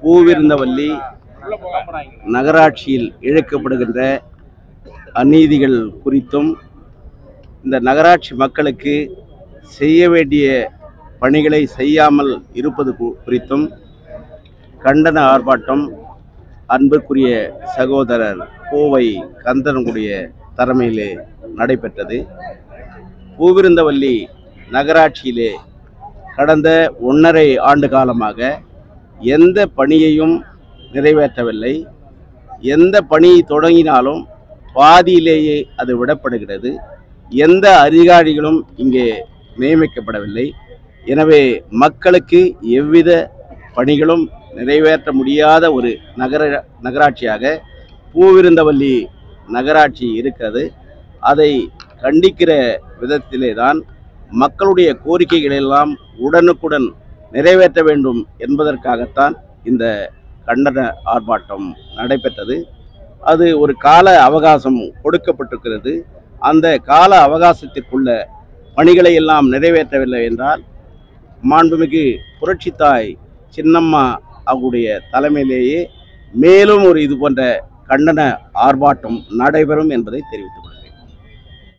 பூவிருந்தவல்லி நகராட்சியில் இழைக்கப்படுகின்ற அநீதிகள் குறித்தும் இந்த நகராட்சி மக்களுக்கு செய்ய வேண்டிய பணிகளை செய்யாமல் இருப்பது கு- குறித்தும் கண்டன ஆர்ப்பாட்டம் அன்பிற்குரிய சகோதரர் கோவை கந்தனுடைய தலைமையிலே நடைபெற்றது பூவிருந்தவல்லி நகராட்சியிலே கடந்த ஒன்றரை ஆண்டு காலமாக எந்த பணியையும் நிறைவேற்றவில்லை எந்த பணி தொடங்கினாலும் பாதியிலேயே அது விடப்படுகிறது எந்த அதிகாரிகளும் இங்கே நியமிக்கப்படவில்லை எனவே மக்களுக்கு எவ்வித பணிகளும் நிறைவேற்ற முடியாத ஒரு நகர நகராட்சியாக பூவிருந்தவல்லி நகராட்சி இருக்கிறது அதை கண்டிக்கிற விதத்திலே தான் மக்களுடைய கோரிக்கைகள் எல்லாம் உடனுக்குடன் நிறைவேற்ற வேண்டும் என்பதற்காகத்தான் இந்த கண்டன ஆர்ப்பாட்டம் நடைபெற்றது அது ஒரு கால அவகாசம் கொடுக்கப்பட்டிருக்கிறது அந்த கால அவகாசத்திற்குள்ள பணிகளை எல்லாம் நிறைவேற்றவில்லை என்றால் மாண்புமிகு புரட்சித்தாய் சின்னம்மா அவருடைய தலைமையிலேயே மேலும் ஒரு இது போன்ற கண்டன ஆர்ப்பாட்டம் நடைபெறும் என்பதை தெரிவித்துள்ளேன்